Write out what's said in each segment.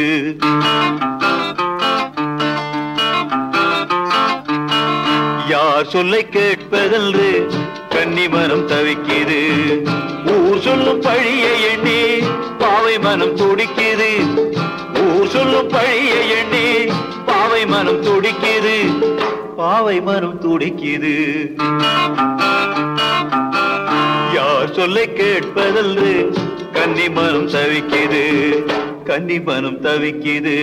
யார் சொல்லை கேட்பதென்று கன்னி மனம் தவிக்குது ஊர் சொல்லும் பழிய எண்ணி பாவை மனம் துடிக்குது ஊர் சொல்லும் பழிய எண்ணி பாவை மனம் துடிக்குது பாவை மனம் துடிக்குது யார் சொல்லை கேட்பதென்று கன்னி மனம் தவிக்குது கன்னி மனம் தவிக்குது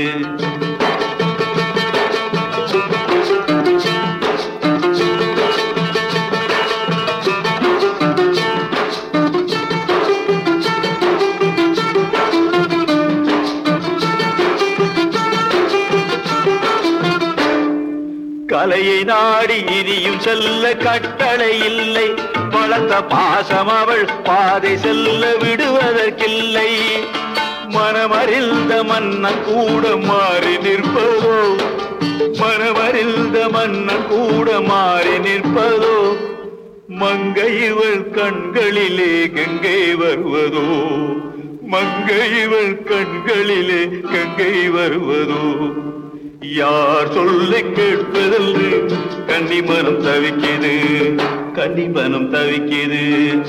கலையை நாடி இனியும் செல்ல கட்டளை இல்லை வளர்ந்த பாசம் அவள் பாதை செல்ல விடுவதற்கில்லை மனமறிந்த மன்னன் கூட மாறி நிற்பதோ மனமறிந்த மன்னன் கூட மாறி நிற்பதோ மங்கை இவள் கண்களிலே கங்கை வருவதோ மங்கை இவள் கண்களிலே கங்கை வருவதோ யார் சொல்லை கேட்பதென்று கன்னிமனம் தவிக்குது கன்னிமனம் தவிக்குது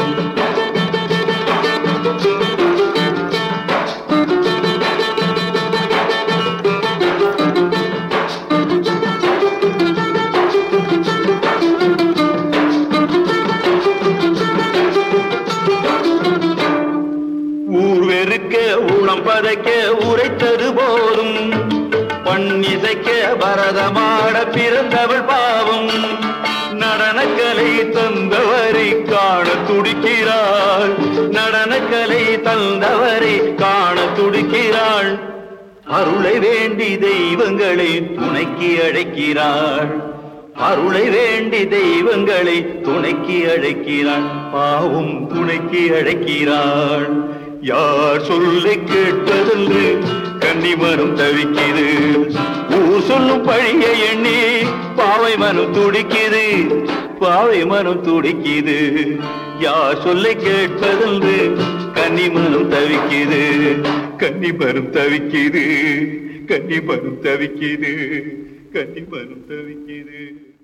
ஊர் வெறுக்க ஊனம் பதைக்க உரைத்தது போதும் பண்ணிசைக்க பரதமாட பிறந்தவள் பாவம் நடனக்கலை தந்தவரை காண துடிக்கிறாள் நடனக்கலை தந்தவரை காண துடிக்கிறாள் அருளை வேண்டி தெய்வங்களை துணைக்கு அழைக்கிறாள் அருளை வேண்டி தெய்வங்களை துணைக்கு அழைக்கிறாள் பாவம் துணைக்கு அழைக்கிறாள் யார் சொல்லை கேட்பதென்று கன்னிமரம் தவிக்குது ஊர் சொல்லும் பழிய எண்ணி பாவை மனம் துடிக்குது பாவை மனம் துடிக்குது யார் சொல்லை கேட்பதென்று கன்னிமரம் தவிக்குது கன்னிமரம் தவிக்குது கன்னிமரம் தவிக்குது கன்னிமரம் தவிக்குது